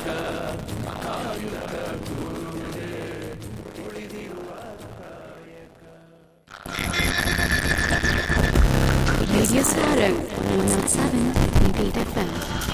Radio Saturn, 107.8 FM.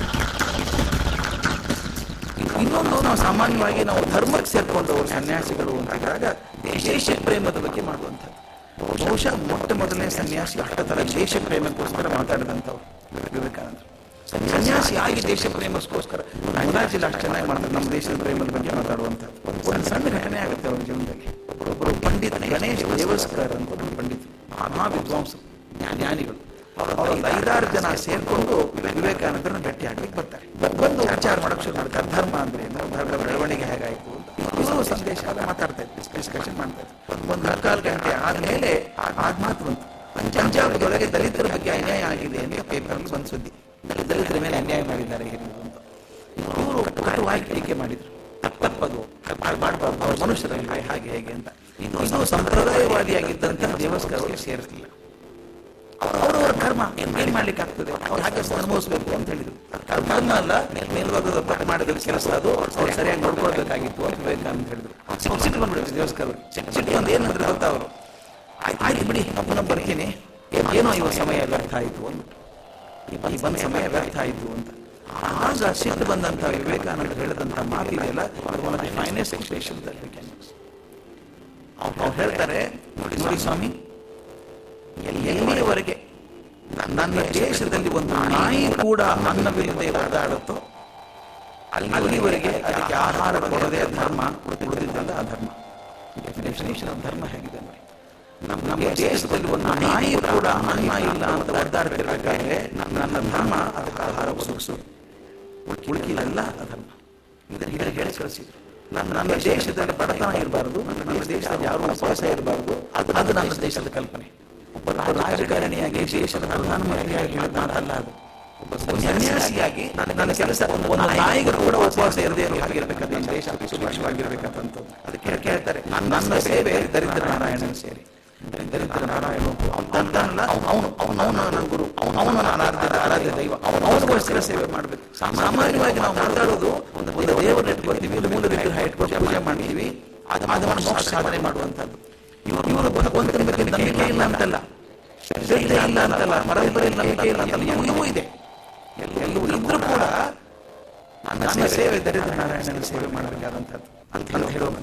ಇನ್ನೊಂದು ನಾವು ಸಾಮಾನ್ಯವಾಗಿ ನಾವು ಧರ್ಮಕ್ಕೆ ಸೇರ್ಕೊಂಡು ಸನ್ಯಾಸಿಗಳು ಅಂತಾಗ ದೇಶ ಪ್ರೇಮದ ಬಗ್ಗೆ ಮಾಡುವಂಥದ್ದು ಬಹುಶಃ ಮೊಟ್ಟ ಮೊದಲನೇ ಸನ್ಯಾಸಿ ಅಷ್ಟತರ ದೇಶ ಪ್ರೇಮಕ್ಕೋಸ್ಕರ ಮಾತಾಡಿದಂಥವ್ರು ವಿವೇಕಾನಂದರು ಸನ್ಯಾಸಿ ಆಗಿ ದೇಶ ಪ್ರೇಮಕ್ಕೋಸ್ಕರ ಮುರಾಜಿಲ್ಲ ಅಷ್ಟು ಚೆನ್ನಾಗಿ ಮಾಡ್ತಾರೆ ನಮ್ಮ ದೇಶದ ಪ್ರೇಮದ ಬಗ್ಗೆ ಮಾತಾಡುವಂಥದ್ದು ಒಂದು ಸಣ್ಣ ಘಟನೆ ಆಗುತ್ತೆ ಅವ್ರ ಜೀವನದಲ್ಲಿ ಒಬ್ಬರು ಪಂಡಿತ ಗಣೇಶ್ ದೇವಸ್ಕರ್ ಅಂತ ಒಬ್ಬರು ಪಂಡಿತರು ಮಹಾ ವಿದ್ವಾಂಸರು ಜ್ಞಾನಿಗಳು ಅವರು ಒಂದು ಐದಾರು ಜನ ಸೇರ್ಕೊಂಡು ವಿವೇಕಾನಂದರನ್ನ ಭೇಟಿ ಆಗ್ಲಿಕ್ಕೆ ಬರ್ತಾರೆ ಬಂದು ವಿಚಾರ ಮಾಡಕ್ ಶುರು ಮಾಡ್ತಾರೆ ಧರ್ಮ ಅಂದ್ರೆ ಏನು ಧರ್ಮದ ಬೆಳವಣಿಗೆ ಹೇಗಾಯ್ತು ಅಂತ ಇವರು ಸಂದೇಶ ಎಲ್ಲ ಮಾತಾಡ್ತಾ ಇದ್ರು ಡಿಸ್ಕಷನ್ ಮಾಡ್ತಾ ಇದ್ರು ಒಂದು ನಾಲ್ಕಾರು ಗಂಟೆ ಆದ್ಮೇಲೆ ಆದ್ ಮಾತು ಬಂತು ಪಂಚಾಬದೊಳಗೆ ದಲಿತರ ಬಗ್ಗೆ ಅನ್ಯಾಯ ಆಗಿದೆ ಅಂತ ಪೇಪರ್ ಬಂದ್ ಸುದ್ದಿ ದಲಿತರ ಮೇಲೆ ಅನ್ಯಾಯ ಮಾಡಿದ್ದಾರೆ ಹಿರಿಯರು ಅಂತ ಇವರು ಕಟುವಾಗಿ ಟೀಕೆ ಮಾಡಿದ್ರು ತಪ್ಪದು ಮಾಡಬಾರ್ದು ಅವ್ರ ಮನುಷ್ಯರಲ್ಲಿ ಹಾಗೆ ಹೇಗೆ ಅಂತ ಇದು ಸಂಪ್ರದಾಯವಾದಿಯಾಗಿದ್ದಂತಹ ದೇವಸ್ಕರ್ ಅವರಿಗೆ ಸೇರಿಸಲಿಲ್ಲ ಅವರವರ ಕರ್ಮ ಏನ್ ಮಾಡ್ಲಿಕ್ಕೆ ಆಗ್ತದೆ ಅವ್ರು ಹಾಗೆ ಅನುಭವಿಸ್ಬೇಕು ಅಂತ ಹೇಳಿದ್ರು ಕರ್ಮ ಅಲ್ಲ ಮೇಲ್ವರ್ಗದ ತಪ್ಪು ಮಾಡಿದ ಕೆಲಸ ಅದು ಅವ್ರು ಸರಿಯಾಗಿ ನೋಡ್ಕೊಳ್ಬೇಕಾಗಿತ್ತು ಅಂತ ವಿವೇಕಾನಂದ ಹೇಳಿದ್ರು ಸಿಟ್ಟು ಸಿಟ್ಟು ಬಂದ್ಬಿಡ್ತು ದೇವಸ್ಕರ್ ಸಿಟ್ಟು ಒಂದು ಏನಂದ್ರೆ ಗೊತ್ತಾ ಅವರು ಆಯ್ತು ಬಿಡಿ ಪುನಃ ಬರ್ತೀನಿ ಏನೋ ಇವ ಸಮಯ ವ್ಯರ್ಥ ಆಯ್ತು ಅಂದ್ಬಿಟ್ಟು ಈ ಬಂದ ಸಮಯ ವ್ಯರ್ಥ ಆಯ್ತು ಅಂತ ಆಗ ಸಿಟ್ಟು ಬಂದಂತ ವಿವೇಕಾನಂದ ಹೇಳಿದಂತ ಮಾತಿದೆಯಲ್ಲ ಅದು one of the finest expression ಅವ್ರು ಹೇಳ್ತಾರೆ ನೋಡಿ ನೋಡಿ ಸ್ವಾಮಿ ಎಲ್ಲಿಯವರೆಗೆ ನನ್ನ ದೇಶದಲ್ಲಿ ಒಂದು ನಾಯಿ ಕೂಡ ಅನ್ನವಿಲ್ಲದೆ ಒದ್ದಾಡುತ್ತೋ ಅಲ್ಲಿವರೆಗೆ ಅದಕ್ಕೆ ಆಹಾರ ಕೊಡದೆ ಧರ್ಮ ಉಳಿದಿದ್ದಲ್ಲ ಅಧರ್ಮ ಡೆಫಿನೇಷನ್ ಆಫ್ ಧರ್ಮ ಹೇಗಿದೆ ನೋಡಿ ನಮ್ಮ ನಮ್ಮ ದೇಶದಲ್ಲಿ ಒಂದು ನಾಯಿ ಕೂಡ ಅನ್ನ ಇಲ್ಲ ಅಂತ ಒದ್ದಾಡ್ತಿರ್ಬೇಕಾದ್ರೆ ನನ್ನ ಧರ್ಮ ಅದಕ್ಕೆ ಆಹಾರ ಒದಗಿಸು ಉಳ್ಕಿಲ್ಲ ಅಧರ್ಮ ಇದನ್ನ ಹೇಳಿ ಹೇಳಿ ಕಳಿಸಿದ್ರು ನನ್ನ ನನ್ನ ದೇಶದಲ್ಲಿ ಬಡತನ ಇರಬಾರ್ದು ನನ್ನ ದೇಶದಲ್ಲಿ ಯಾರು ಉಪವಾಸ ಇರಬಾರ್ದು ಅದು ಅದು ನನ್ನ ದೇಶದ ಕಲ್ಪನೆ ಒಬ್ಬ ರಾಜಕಾರಣಿಯಾಗಿ ದೇಶದ ಪ್ರಧಾನಮಂತ್ರಿಯಾಗಿ ಹೇಳಿದ ಮಾತಲ್ಲ ಅದು ಒಬ್ಬ ಸನ್ಯಾಸಿಯಾಗಿ ನನ್ನ ಕೆಲಸ ಒಂದು ನಾಯಿಗರು ಕೂಡ ಉಪವಾಸ ಇರದೇ ಇರೋ ಹಾಗಿರ್ಬೇಕಂತ ದೇಶ ಸುಭಿಕ್ಷವಾಗಿರ್ಬೇಕಂತ ಅದಕ್ಕೆ ಕೇಳ್ತಾರೆ ನನ್ನ ಸೇವೆ ದರಿದ್ರ ನಾರಾಯಣನ ಸೇರಿ ದರಿದ್ರ ನಾರಾಯಣ ಅವನಲ್ಲ ಅವನು ಅವನು ನನ್ನ ಗುರು ಅವನು ಅವನು ನಾನು ಆರಾಧ್ಯ ಆರಾಧ್ಯ ದೈವ ಅವನು ಅವನಿಗೋಸ್ಕರ ಸೇವೆ ಮಾಡಬೇಕು ಸಾಮಾನ್ಯವಾಗಿ ನಾವು ಮಾತಾಡೋದು ಒಂದು ಒಂದು ದೇವರನ್ನ ಇಟ್ಕೊಳ್ತೀವಿ ಒಂದು ಮೂಲ ವಿಗ್ರಹ ಇಟ್ಕೊಂಡು ಪೂಜೆ ಮಾಡ್ತೀವಿ ಅದು ಅದನ್ನು ಮೋಕ್ಷ ಸಾಧನೆ ಮಾಡುವಂಥದ್ದು ಇವರು ಇವರು ಭಗವಂತನ ಬಗ್ಗೆ ನಂಬಿಕೆ ಇಲ್ಲ ಅಂತಲ್ಲ ಶ್ರದ್ಧೆ ಇಲ್ಲ ಅಂತಲ್ಲ ಪರಂಪರೆ ನಂಬಿಕೆ ಇಲ್ಲ ಅಂತಲ್ಲ ಎಲ್ಲವೂ ಇದೆ ಎಲ್ಲವೂ ಇದ್ರೂ ಕೂಡ ನನ್ನ ಸೇವೆ ದರಿದ್ರ ನಾರಾಯಣನ ಸೇವೆ ಮಾಡಬೇಕಾದಂಥದ್ದು ಅಂತ ಹೇಳೋ